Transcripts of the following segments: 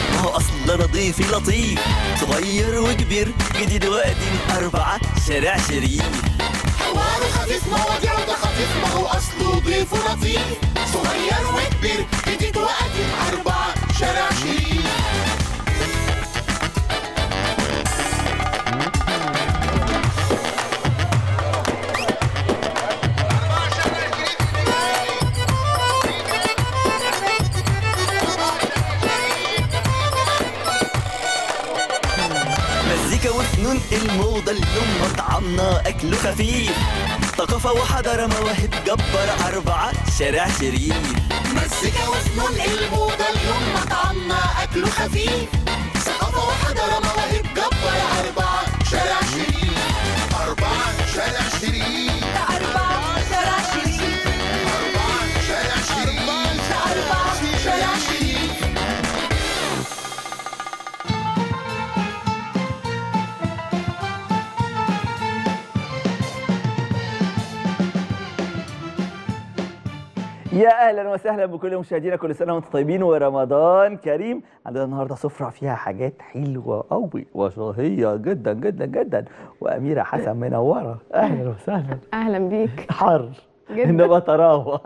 ما هو اصل نظيفي لطيف صغير وكبير جديد وقديم أربعة شارع شريف حواره خفيف مواضيعه ده خفيف ما هو اصله ضيف لطيف صغير وكبير جديد وقديم أربعة شارع شريف مزيكا وفنون الموضة اليوم مطعمنا أكله خفيف ثقافة وحضارة مواهب جبار أربعة شارع شريف مزيكا وفنون الموضة اليوم مطعمنا أكله خفيف ثقافة وحضارة مواهب جبار أربعة شارع شريف أربعة شارع شريف أربعة شارع شريف أربعة شارع شريف أربعة شارع شريف يا اهلا وسهلا بكل مشاهدينا كل سنه وانتم طيبين ورمضان كريم عندنا النهارده سفره فيها حاجات حلوه قوي وشهيه جدا جدا جدا واميره حسن منوره اهلا وسهلا اهلا بيك حر جدا. انما تراوه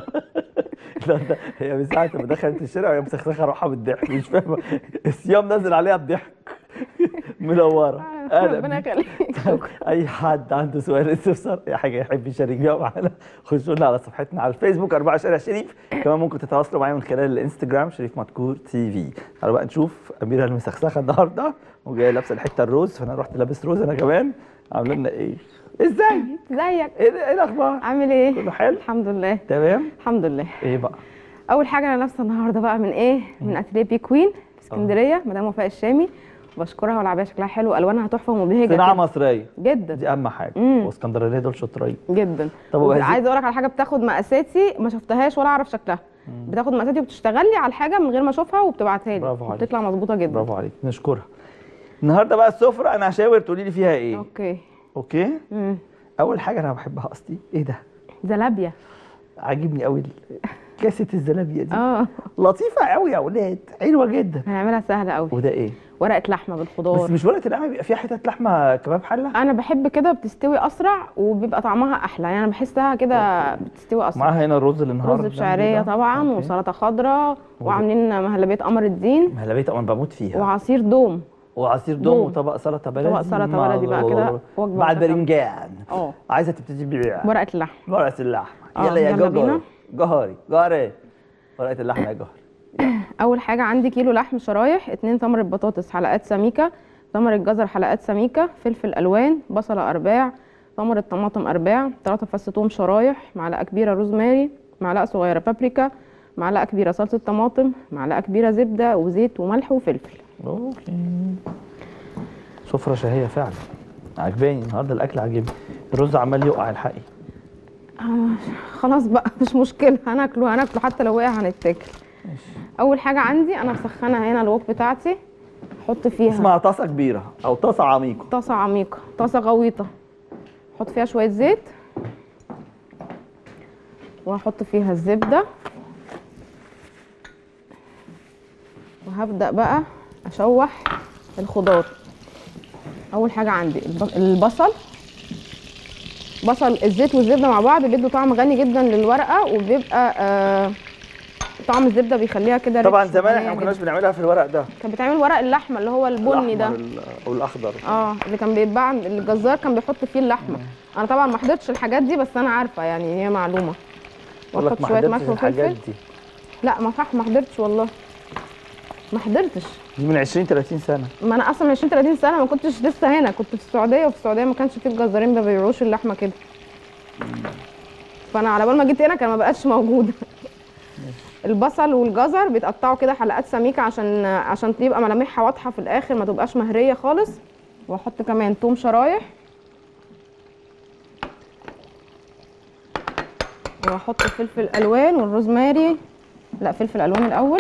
لا ده هي من ساعه ما دخلت الشارع وهي مسخسخه روحها بالضحك مش فاهمه الصيام نازل عليها بضحك منوره اهلا ربنا بيك. يخليك شكرا اي حد عنده سؤال استفسار اي حاجه يحب يشارك بيها معانا خشوا لنا على صفحتنا على الفيسبوك 4 شارع شريف كمان ممكن تتواصلوا معايا من خلال الانستجرام شريف مدكور تي في تعالوا بقى نشوف اميره المسخسخه النهارده وجايه لابسه الحته الروز فانا رحت لابس روز انا كمان عامله لنا ايه ازاي ازيك ايه ده- ايه الاخبار عامل ايه كله حلو الحمد لله تمام الحمد لله ايه بقى اول حاجه انا لابسه النهارده بقى من ايه من اتيليه بي كوين في اسكندريه مدام وفاء الشامي بشكرها والعبايه شكلها حلو الوانها تحفه ومبهجه صناعه كده. مصريه جدا دي اهم حاجه مم. واسكندرانيه دول شطرين جدا طب طب وهذه- عايزه اقول لك على حاجه بتاخد مقاساتي ما شفتهاش ولا اعرف شكلها بتاخد مقاساتي وبتشتغل لي على الحاجه من غير ما اشوفها وبتبعتها لي برافو عليك. بتطلع مظبوطه جدا برافو عليك نشكرها النهارده بقى السفره انا هشاور تقولي لي فيها ايه اوكي اوكي امم اول حاجه انا بحبها اصلي ايه ده زلابيا عاجبني قوي ال- كاسه الزلابيه دي اه لطيفه قوي يا اولاد حلوه جدا هنعملها سهله قوي وده ايه ورقه لحمه بس بالخضار مش ورقه اللحمه بيبقى فيها حتت لحمه كباب حله انا بحب كده بتستوي اسرع وبيبقى طعمها احلى يعني انا بحسها كده بتستوي اسرع معاها هنا الرز اللي النهارده رز بشعريه طبعا وسلطه خضراء وعاملين مهلبيه قمر الدين مهلبيه انا بموت فيها وعصير دوم وعصير دوم دوم. وطبق سلطه بلدي طبق سلطة بلدي بقى كده، وجبة مع متكاملة. البرنجان اه عايزه تبتدي ببيع ورقه اللحم ورقه اللحمه اه، يلا يا يلا جوجو بينا. جهري جهري ورقه اللحمه يا جهري اول حاجه عندي كيلو لحم شرايح اتنين ثمره بطاطس حلقات سميكه ثمره جزر حلقات سميكه فلفل الوان بصله ارباع ثمره طماطم ارباع ثلاثة فص ثوم شرايح معلقه كبيره روزماري معلقه صغيره بابريكا معلقه كبيره صلصه طماطم معلقه كبيره زبده وزيت وملح وفلفل اوكي سفرة شهية فعلا عجباني النهارده الاكل عاجبني الرز عمال يقع الحقي خلاص بقى مش مشكله هناكله هناكله حتى لو وقع هنتاكل اول حاجه عندي انا مسخنه هنا الوك بتاعتي احط فيها اسمها طاسه كبيره او طاسه عميقه طاسه عميقه طاسه غويطه احط فيها شويه زيت وهحط فيها الزبده وهبدا بقى اشوح الخضار اول حاجه عندي الب- البصل بصل الزيت والزبده مع بعض بيدوا طعم غني جدا للورقه وبيبقى آه طعم الزبده بيخليها كده طبعا ريتش زمان احنا وغنية ما كناش جداً. بنعملها في الورق ده كان بيتعمل ورق اللحمه اللي هو البني ده الأحمر ال- او الاخضر اه اللي كان بيتباع عند الجزار كان بيحط فيه اللحمه انا طبعا ما حضرتش الحاجات دي بس انا عارفه يعني هي معلومه بقول لك واحط ما شويه حضرتش ملح الحاجات وفلفل دي لا ما صح ما حضرتش والله ما حضرتش دي من 20 30 سنه ما انا اصلا من 20 30 سنه ما كنتش لسه هنا كنت في السعوديه وفي السعوديه ما كانش فيه الجزارين ما بيبيعوش اللحمه كده فانا على بال ما جيت هنا كان ما بقاش موجوده البصل والجزر بيتقطعوا كده حلقات سميكه عشان عشان تبقى ملامحها واضحه في الاخر ما تبقاش مهريه خالص واحط كمان توم شرايح واحط فلفل الوان والروزماري لا فلفل الوان الاول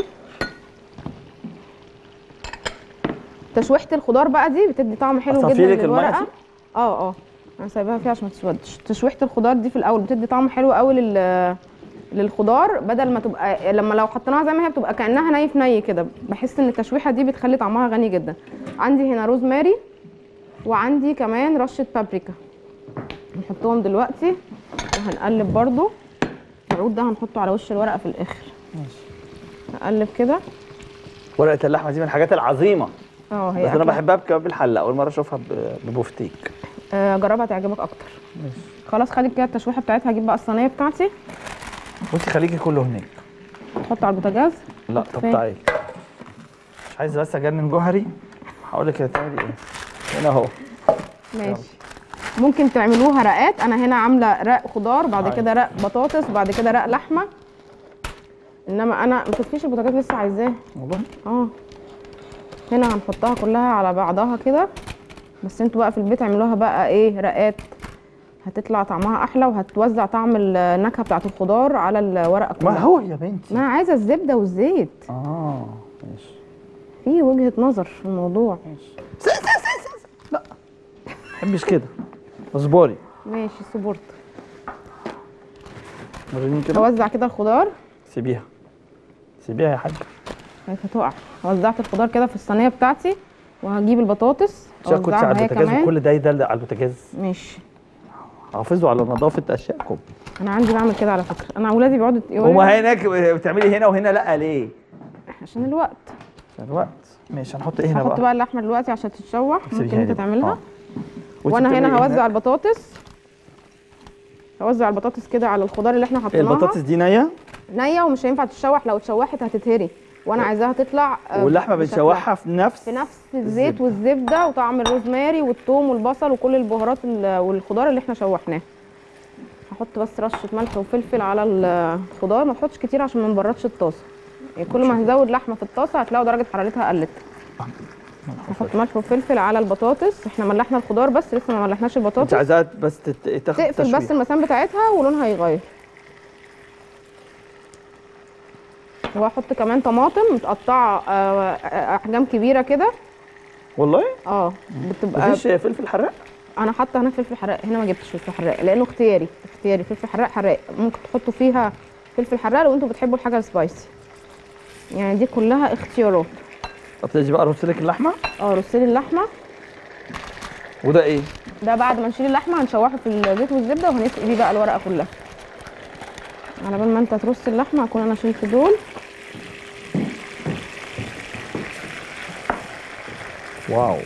تشويحه الخضار بقى دي بتدي طعم حلو جدا أصفيلك المية للورقه فيه؟ اه اه انا سايباها فيها عشان ما تسودش تشويحه الخضار دي في الاول بتدي طعم حلو قوي لل للخضار بدل ما تبقى لما لو حطيناها زي ما هي بتبقى كانها ني في ني كده بحس ان التشويحه دي بتخلي طعمها غني جدا عندي هنا روزماري وعندي كمان رشه بابريكا نحطهم دلوقتي وهنقلب برضو العود ده هنحطه على وش الورقه في الاخر نقلب كده ورقه اللحمه دي من الحاجات العظيمه اه هي بس انا أكلة- بحبها بكباب الحله اول مره اشوفها ب- ببوفتيك آه، جربها تعجبك اكتر خلاص خلي كده التشويحه بتاعتها هجيب بقى الصينيه بتاعتي بصي خليكي كله هناك احطه على البوتاجاز لا طب فين؟ تعالي مش عايز بس اجنن جوهري هقول لك هتعملي ايه هنا اهو ماشي ممكن تعملوها رقات انا هنا عامله رق خضار بعد عادي. كده رق بطاطس بعد كده رق لحمه انما انا ما تطفيش البوتاجاز لسه عايزاه والله اه هنا هنحطها كلها على بعضها كده بس انتوا بقى في البيت اعملوها بقى ايه رقات هتطلع طعمها احلى وهتوزع طعم النكهه بتاعت الخضار على الورقه كلها ما هو يا بنتي ما انا عايزه الزبده والزيت اه ماشي في وجهه نظر في الموضوع ما بحبش كده اصبري ماشي صبرت وريني كده هوزع كده الخضار سيبيها سيبيها يا حاجه كانت هتقع وزعت الخضار كده في الصينيه بتاعتي وهجيب البطاطس عشان كنت على اوزعها هي البوتاجاز كمان وكل ده يدلق على البوتاجاز ماشي حافظوا على نظافه اشيائكم انا عندي بعمل كده على فكره انا اولادي بيقعدوا يقولوا هما لي هناك بتعملي هنا وهنا لا ليه؟ عشان الوقت عشان الوقت ماشي هنحط ايه هنا هحط بقى؟ بقى اللحمه دلوقتي عشان تتشوح سيبيها ممكن انت هنا. تعملها آه. وانت وانا بتعملي هنا إيه هوزع البطاطس هوزع البطاطس كده على الخضار اللي احنا إيه حطيناها البطاطس دي نيه نيه ومش هينفع تتشوح لو اتشوحت هتتهري وانا عايزاها تطلع آه، واللحمه بشكل بنشوحها في نفس في نفس الزيت والزبده وطعم الروزماري والثوم والبصل وكل البهارات ال- والخضار اللي احنا شوحناه هحط بس رشه ملح وفلفل على الخضار ما تحطش كتير عشان ما نبردش الطاسه يعني كل ما هنزود لحمه في الطاسه هتلاقوا درجه حرارتها قلت هحط ملح وفلفل على البطاطس احنا ملحنا الخضار بس لسه ما ملحناش انت البطاطس عايزاها بس تت- تاخد تقفل بس تشويح. المسام بتاعتها ولونها يغير واحط كمان طماطم متقطعه آه، آه، احجام كبيره كده والله اه بتبقى مفيش فلفل حراق انا حاطه هنا فلفل حراق هنا ما جبتش فلفل حراق لانه اختياري اختياري فلفل حراق حراق ممكن تحطوا فيها فلفل حراق لو انتوا بتحبوا الحاجه السبايسي يعني دي كلها اختيارات طب تيجي بقى ارص لك اللحمه اه رصي لي اللحمه وده ايه؟ ده بعد ما نشيل اللحمه هنشوحه في الزيت والزبده وهنسقي بيه بقى الورقه كلها على بال ما انت ترص اللحمه هكون انا شلت دول واو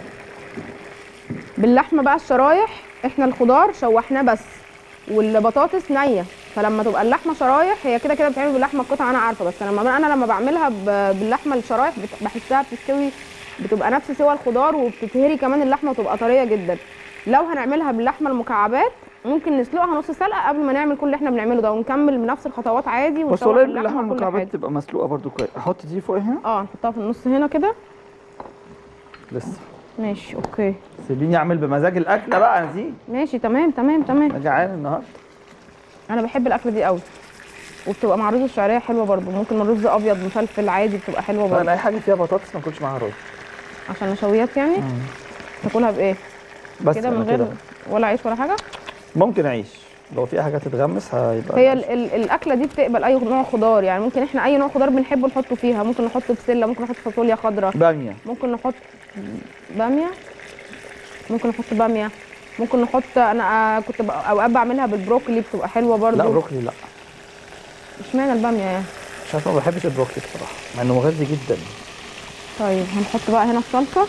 باللحمه بقى الشرايح احنا الخضار شوحناه بس والبطاطس نيه فلما تبقى اللحمه شرايح هي كده كده بتتعمل باللحمه القطع انا عارفه بس لما انا لما بعملها ب- باللحمه الشرايح بت- بحسها بتستوي بتبقى نفس سوى الخضار وبتتهري كمان اللحمه وتبقى طريه جدا لو هنعملها باللحمه المكعبات ممكن نسلقها نص سلقه قبل ما نعمل كل اللي احنا بنعمله ده ونكمل بنفس الخطوات عادي بس ونشوح والله اللحمة اللحمه وكل المكعبات حاجة. تبقى مسلوقه برضو كويس احط دي فوق هنا اه نحطها في النص هنا كده لسه ماشي اوكي سيبيني اعمل بمزاج الاكله بقى انا دي ماشي تمام تمام تمام انا جعان النهارده انا بحب الاكله دي قوي وبتبقى مع رز الشعريه حلوه برضو ممكن رز ابيض مفلفل عادي بتبقى حلوه انا برضو اي حاجه فيها بطاطس ما اكلش معاها رز عشان نشويات يعني تاكلها بايه بس كده من أنا غير كده ولا عيش ولا حاجه ممكن اعيش لو في حاجه تتغمس هيبقى هي ال ال الاكله دي بتقبل اي نوع خضار يعني ممكن احنا اي نوع خضار بنحبه نحطه فيها ممكن نحط بسله ممكن نحط فاصوليا خضراء باميه ممكن نحط باميه ممكن نحط باميه ممكن نحط انا آه، كنت بق- اوقات بعملها بالبروكلي بتبقى حلوه برضو لا بروكلي لا اشمعنى الباميه يعني مش عارف ما بحبش البروكلي بصراحه مع انه مغذي جدا طيب هنحط بقى هنا الصلصه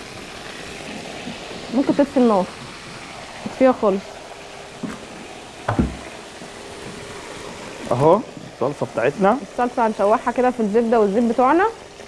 ممكن تطفي النار تطفيها خالص اهو الصلصه بتاعتنا الصلصه هنشوحها كده في الزبده والزيت بتوعنا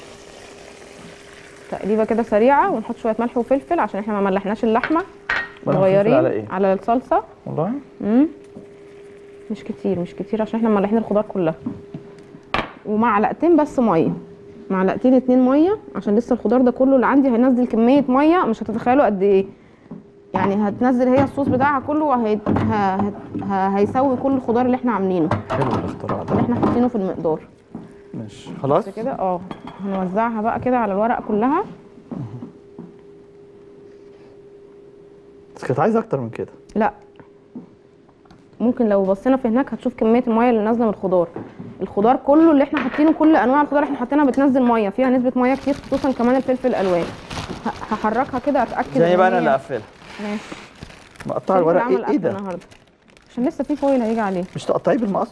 تقليبه كده سريعه ونحط شويه ملح وفلفل عشان احنا ما ملحناش اللحمه وفلفل صغيرين على إيه؟ على الصلصه والله امم مش كتير مش كتير عشان احنا ملحين الخضار كلها ومعلقتين بس ميه معلقتين اتنين ميه عشان لسه الخضار ده كله اللي عندي هينزل كميه ميه مش هتتخيلوا قد ايه يعني هتنزل هي الصوص بتاعها كله وهي... ه... ه... هيسوي كل الخضار اللي احنا عاملينه حلو الاختراع اللي ده احنا حاطينه في المقدار ماشي خلاص بس كده اه هنوزعها بقى كده على الورقه كلها بس كانت عايزه اكتر من كده لا ممكن لو بصينا في هناك هتشوف كميه الميه اللي نازله من الخضار الخضار كله اللي احنا حاطينه كل انواع الخضار اللي احنا حاطينها بتنزل ميه فيها نسبه ميه كتير خصوصا كمان الفلفل الالوان ه- هحركها كده اتاكد زي إن بقى انا هي- اللي اقفلها ماشي مقطع الفلفل الورق عمل ايه, إيه أكل ده النهارده عشان لسه في فويل هيجي عليه مش تقطعيه بالمقص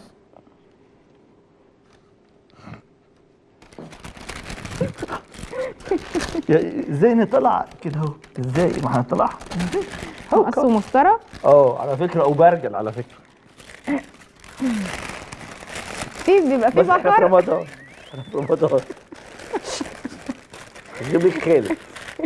يا- ازاي نطلع كده اهو ازاي ما هنطلعها ازاي أهو مقص كده. ومسطره اه على فكره او برجل على فكره في بيبقى في بس احنا في بكر رمضان احنا في رمضان جيب لي خالد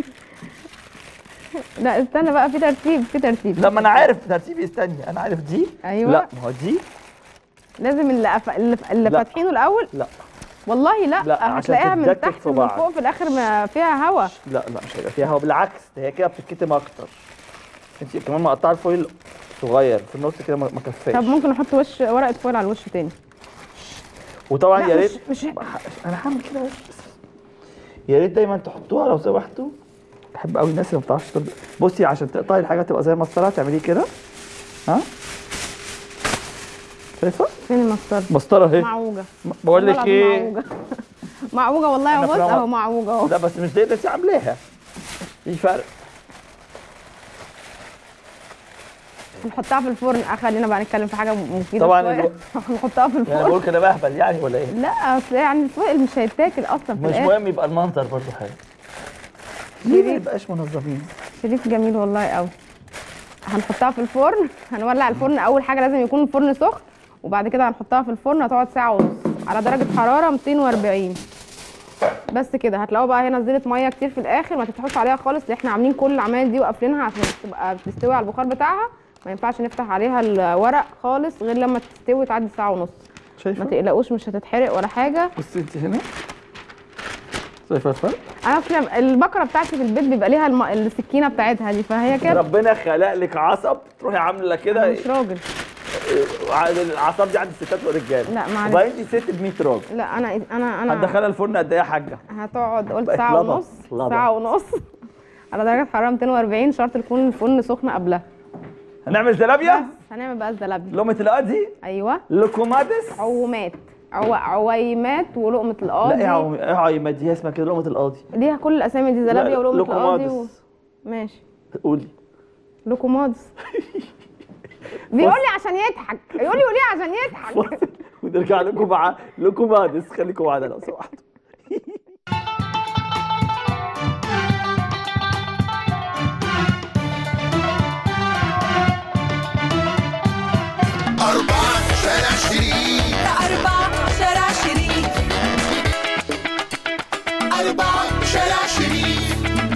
لا استنى بقى في ترتيب في ترتيب لا ما انا عارف ترتيبي استني انا عارف دي أيوة. لا ما هو دي لازم اللي أف... اللي, اللي لا. فاتحينه الاول لا والله لا, لا، عشان هتلاقيها من تتدكك تحت في من بعض. فوق في الاخر ما فيها هوا لا لا مش هيبقى فيها هوا بالعكس ده هي كده بتتكتم اكتر انت كمان مقطعه الفويل صغير في النص كده ما ما كفاش طب ممكن احط وش ورقه فويل على الوش تاني وطبعا لا، يا مش- ريت مش- انا هعمل كده بس يا ريت دايما تحطوها لو سمحتوا بحب قوي الناس اللي ما بتعرفش تطبخ بصي عشان تقطعي الحاجه تبقى زي المسطره تعمليه كده ها شايفه فين المسطره مسطره اهي معوجه بقول والله لك العظيم ايه معوجه معوجه والله أنا اهو في بص رمضان. اهو معوجه اهو لا بس مش دي اللي انت عاملاها في فرق نحطها في الفرن خلينا بقى نتكلم في حاجه مفيده طبعاً شوية. الو- نحطها في يعني الفرن بقول كده بهبل يعني ولا ايه لا اصل يعني الفويل مش هيتاكل اصلا في مش الاخر مهم يبقى المنظر برضو حلو ليه ما يبقاش منظمين شريك جميل والله قوي هنحطها في الفرن هنولع الفرن اول حاجه لازم يكون الفرن سخن وبعد كده هنحطها في الفرن هتقعد ساعه ونص على درجه حراره 240 بس كده هتلاقوا بقى هي نزلت ميه كتير في الاخر ما تفتحوش عليها خالص لان احنا عاملين كل العمايل دي وقافلينها عشان تبقى بتستوي على البخار بتاعها ما ينفعش نفتح عليها الورق خالص غير لما تستوي تعدي ساعه ونص ما شايفه تقلقوش مش هتتحرق ولا حاجه بصي انت هنا شايفه الفرق انا اصلا البقره بتاعتي في البيت بيبقى ليها الم... السكينه بتاعتها دي فهي كده ربنا خلق لك عصب تروحي عامله كده مش راجل العصب دي عند الستات والرجاله لا، معلش. وبعدين دي ست ب 100 راجل لا انا انا انا هتدخلها الفرن قد ايه يا حاجه هتقعد قلت بقت ساعة لبط، ونص لبط. ساعة ونص على درجة حرارة 240 شرط تكون الفرن سخن قبلها هنعمل زلابيا بس هنعمل بقى الزلابية لقمه القاضي ايوه لوكوماتس عومات عو... عويمات ولقمة لا القاضي ايه عوم- ايه عويمات دي هي اسمها كده لقمه القاضي ليها كل الاسامي دي زلابية لا، ولقمة القاضي و... لوكوماتس ماشي قولي لوكومادس بيقول لي عشان يضحك يقول لي قوليها عشان يضحك ونرجع لكم مع لوكوماتس خليكم معانا لو سمحتوا أربعة شارع شريف أربعة شارع شريف أربعة شارع شريف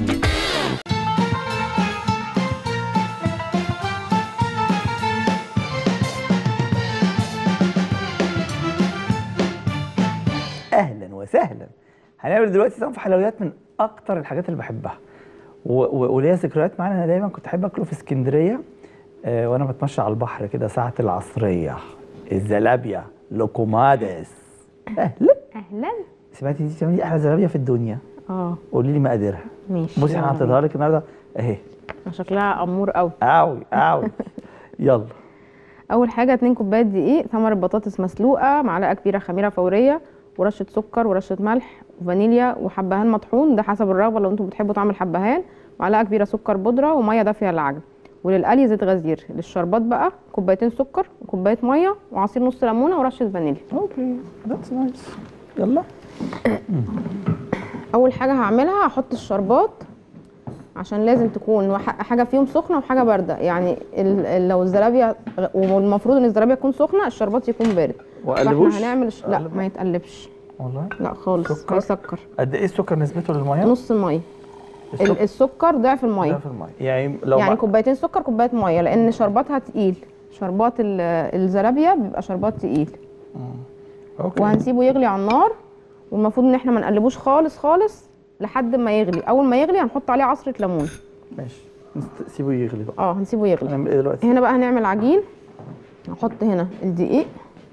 اهلا وسهلا هنعمل دلوقتي صنف حلويات من اكتر الحاجات اللي بحبها و- و- وليا ذكريات معانا انا دايما كنت احب اكله في اسكندريه آه وانا بتمشى على البحر كده ساعه العصريه الزلابيا لوكومادس اهلا اهلا سمعتي دي تعملي احلى زلابيا في الدنيا اه قولي لي مقاديرها ماشي بصي انا حاططها لك النهارده اهي شكلها امور قوي قوي قوي يلا اول حاجه 2 كوبايات دقيق ثمره بطاطس مسلوقه معلقه كبيره خميره فوريه ورشه سكر ورشه ملح وفانيليا وحبهان مطحون ده حسب الرغبه لو انتم بتحبوا طعم الحبهان معلقه كبيره سكر بودره وميه دافيه للعجن وللقلي زيت غزير للشربات بقى كوبايتين سكر وكوبايه ميه وعصير نص ليمونه ورشه فانيليا اوكي ذاتس نايس يلا اول حاجه هعملها هحط الشربات عشان لازم تكون وح- حاجه فيهم سخنه وحاجه بارده يعني ال- ال- لو الزلابيا والمفروض ان الزلابيا تكون سخنه الشربات يكون بارد وأقلبوش؟ فاحنا هنعمل الش... لا أقلب؟ ما يتقلبش والله لا خالص سكر؟ هيسكر قد ايه السكر نسبته للميه؟ نص الميه ال- السكر السكر ضعف ده الميه في الميه يعني لو يعني ما- كوبايتين سكر كوبايه ميه لان شرباتها تقيل شربات ال- الزلابيا بيبقى شربات تقيل اوكي وهنسيبه يغلي على النار والمفروض ان احنا ما نقلبوش خالص خالص لحد ما يغلي اول ما يغلي هنحط عليه عصره ليمون ماشي نست- سيبه يغلي بقى اه هنسيبه يغلي هنعمل ايه دلوقتي؟ هنا بقى هنعمل عجين هحط هنا الدقيق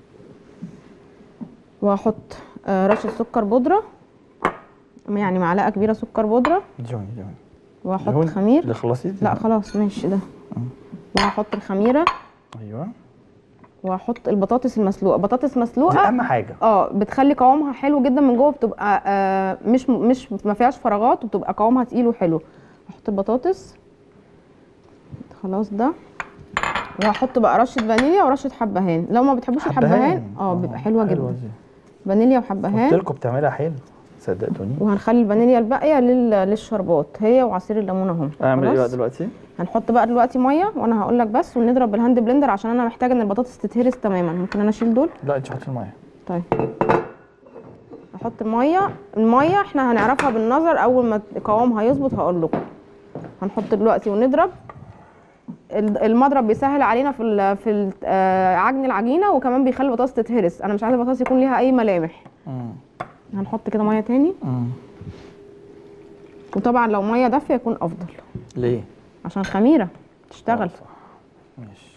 وهحط آه، رشه سكر بودره يعني معلقه كبيره سكر بودره جوني جوني وهحط دهون؟ خمير اللي خلصتي لا خلاص ماشي ده وهحط الخميره ايوه وهحط البطاطس المسلوقه بطاطس دي مسلوقه اهم حاجه اه بتخلي قوامها حلو جدا من جوه بتبقى آه مش مش ما فيهاش فراغات وبتبقى قوامها تقيل وحلو هحط البطاطس خلاص ده وهحط بقى رشه فانيليا ورشه حبهان لو ما بتحبوش الحبهان اه بيبقى حلوه جدا دي. فانيليا قلت وحبهان لكم بتعملها حلو صدقتوني وهنخلي الفانيليا الباقيه لل... للشربات هي وعصير الليمون اهو اعمل ايه بقى خلاص؟ دلوقتي هنحط بقى دلوقتي ميه وانا هقول لك بس ونضرب بالهاند بلندر عشان انا محتاجه ان البطاطس تتهرس تماما ممكن انا اشيل دول لا انت حطي الميه طيب احط الميه الميه احنا هنعرفها بالنظر اول ما قوامها يظبط هقول لكم هنحط دلوقتي ونضرب ال- المضرب بيسهل علينا في ال في ال- آه، عجن العجينه وكمان بيخلي البطاطس تتهرس انا مش عايزه البطاطس يكون ليها اي ملامح مم. هنحط كده ميه تاني مم. وطبعا لو ميه دافيه يكون افضل ليه عشان خميره تشتغل ماشي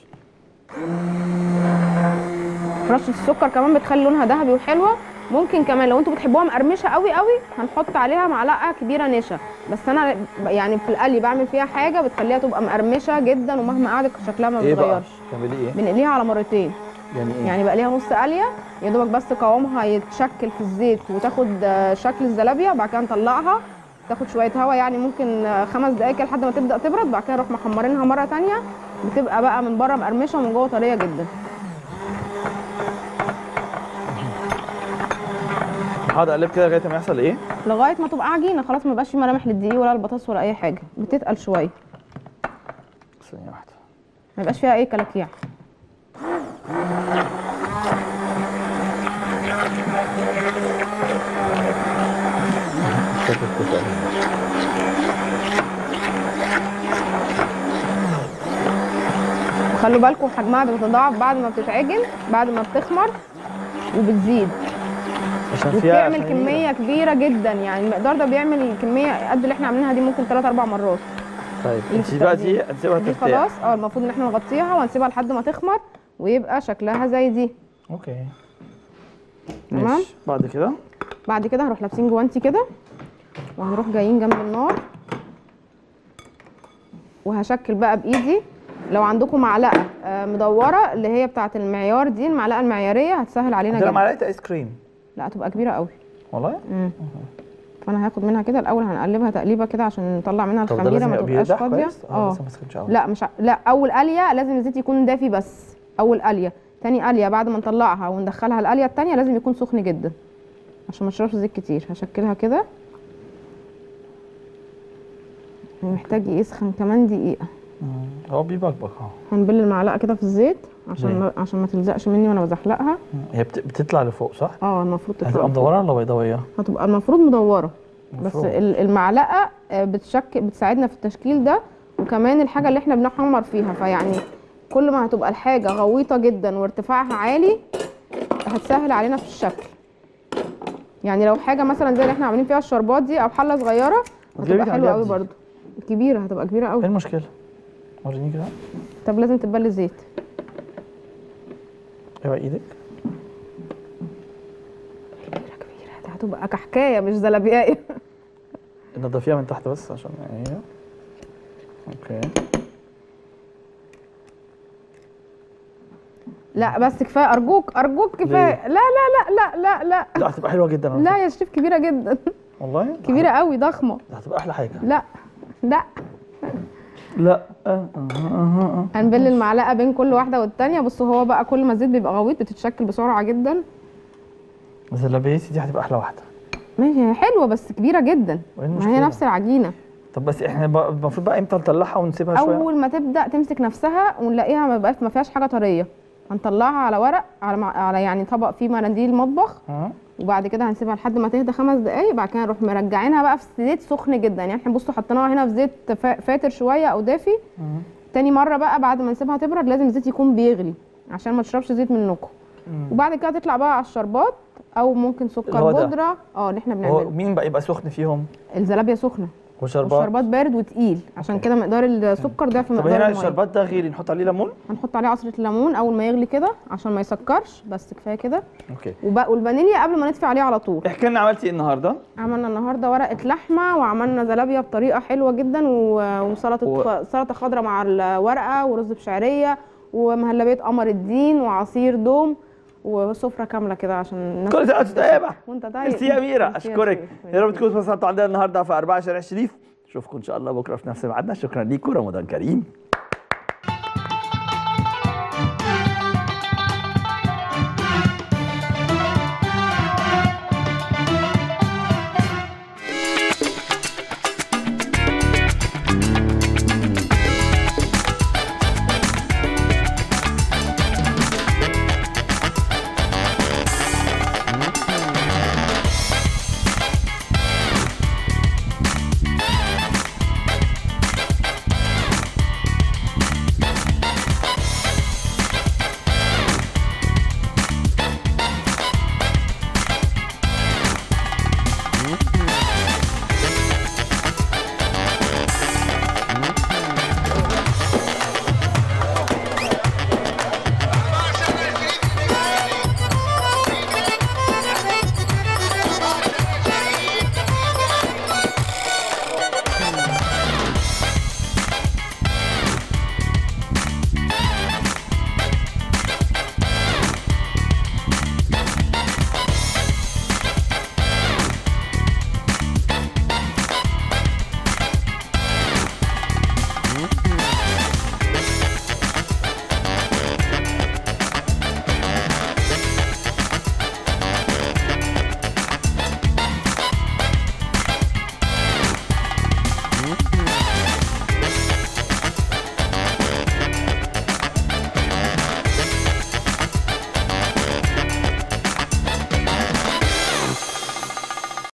رشه السكر كمان بتخلي لونها ذهبي وحلوه ممكن كمان لو انتوا بتحبوها مقرمشه قوي قوي هنحط عليها معلقه كبيره نشا بس انا ب- يعني في القلي بعمل فيها حاجه بتخليها تبقى مقرمشه جدا ومهما قعدت شكلها ما ايه بقى بيتغيرش تعملي ايه بنقليها على مرتين يعني ايه يعني بقى ليها نص قليه يا دوبك بس قوامها يتشكل في الزيت وتاخد آه، شكل الزلابيه بعد كده نطلعها تاخد شويه هوا يعني ممكن آه، خمس دقايق كده لحد ما تبدا تبرد بعد كده نروح محمرينها مره تانية بتبقى بقى من بره مقرمشه ومن جوه طريه جدا هقعد اقلب كده لغايه ما يحصل ايه لغايه ما تبقى عجينه خلاص ما بقاش في ملامح للدقيق ولا البطاطس ولا اي حاجه بتتقل شويه ثانيه واحده ما يبقاش فيها اي كلاكيع شكلك بتتقل. وخلوا بالكم حجمها بتتضاعف بعد ما بتتعجن بعد ما بتخمر وبتزيد عشان فيها وبتعمل عشان هي- كميه كبيره جدا يعني المقدار ده بيعمل كميه قد اللي احنا عاملينها دي ممكن 3 4 مرات طيب اللي انت في دلوقتي التقديم. هتسيبها دي ترتاح خلاص اه المفروض ان احنا نغطيها وهنسيبها لحد ما تخمر ويبقى شكلها زي دي اوكي تمام. ماشي بعد كده بعد كده هنروح لابسين جوانتي كده وهنروح جايين جنب النار وهشكل بقى بايدي لو عندكم معلقه آه، مدوره اللي هي بتاعه المعيار دي المعلقه المعياريه هتسهل علينا عندنا جدا معلقه ايس كريم لا هتبقى كبيره قوي والله فانا هاخد منها كده الاول هنقلبها تقليبه كده عشان نطلع منها طب ده الخميره لازم ما يبقى تبقاش بيدح فاضيه كويس اه لسه ما سخنش قوي لا مش ع- لا اول قليه لازم الزيت يكون دافي بس اول قليه تاني قليه بعد ما نطلعها وندخلها القليه التانيه لازم يكون سخن جدا عشان ما تشربش زيت كتير هشكلها كده محتاج يسخن كمان دقيقه مم. هو بيبقبق اه هنبل المعلقه كده في الزيت عشان ليه؟ ما عشان ما تلزقش مني وانا بزحلقها هي بت- بتطلع لفوق صح؟ اه المفروض هتبقى تطلع مدوره ولا بيضاويه؟ هتبقى المفروض مدوره بس المفروض. ال- المعلقه آه، بتشكل بتساعدنا في التشكيل ده وكمان الحاجه اللي احنا بنحمر فيها فيعني كل ما هتبقى الحاجه غويطه جدا وارتفاعها عالي هتسهل علينا في الشكل يعني لو حاجه مثلا زي اللي احنا عاملين فيها الشربات دي او حله صغيره وتجيبي هتبقى حلوه تعمليها قوي بدي. برضو كبيره هتبقى كبيره ايه قوي المشكله؟ وريني كده طب لازم تبل زيت ايوه ايدك كبيره دي هتبقى كحكايه مش زلابيايه نضفيها من تحت بس عشان ايوه اوكي لا بس كفايه ارجوك ارجوك كفايه لا لا لا لا لا لا لا هتبقى حلوه جدا على لا فكرة. يا شريف كبيره جدا والله كبيره قوي ضخمه ده هتبقى احلى حاجه لا لا لا آه، آه، آه، آه. هنبل المعلقه بين كل واحده والتانيه بصوا هو بقى كل ما الزيت بيبقى غويط بتتشكل بسرعه جدا بس اللبيسي دي هتبقى احلى واحده ماشي هي حلوه بس كبيره جدا وايه ما هي المشكله؟ نفس العجينه طب بس احنا بقى- المفروض بقى امتى نطلعها ونسيبها شويه؟ اول ما تبدا تمسك نفسها ونلاقيها ما بقاش ما فيهاش حاجه طريه هنطلعها على ورق على مع... على يعني طبق فيه مناديل مطبخ اه وبعد كده هنسيبها لحد ما تهدى خمس دقايق بعد كده نروح مرجعينها بقى في زيت سخن جدا يعني احنا بصوا حطيناها هنا في زيت فا- فاتر شويه او دافي تاني مره بقى بعد ما نسيبها تبرد لازم الزيت يكون بيغلي عشان ما تشربش زيت منكم وبعد كده تطلع بقى على الشربات او ممكن اللي سكر هو ده. بودره اه اللي احنا هو بنعمله مين بقى يبقى سخن فيهم؟ الزلابيه سخنه وشربات والشربات بارد وتقيل عشان أوكي. كده مقدار السكر ده في طب مقدار هنا الميه الشربات ده غيري نحط عليه ليمون؟ هنحط عليه عصره ليمون اول ما يغلي كده عشان ما يسكرش بس كفايه كده اوكي وبقى والفانيليا قبل ما نطفي عليه على طول احكي لنا عملتي ايه النهارده؟ عملنا النهارده ورقه لحمه وعملنا زلابيه بطريقه حلوه جدا و- وسلطه و- و... سلطه خضراء مع الورقه ورز بشعريه ومهلبيه قمر الدين وعصير دوم وسفره كامله كده عشان الناس كل سنه وانت طيبه وانت طيب ميرسي يا اميره ميرسي يا اشكرك شريف. يا رب تكونوا اتبسطتوا عندنا النهارده في 4 شارع شريف اشوفكم ان شاء الله بكره في نفس ميعادنا شكرا ليكم رمضان كريم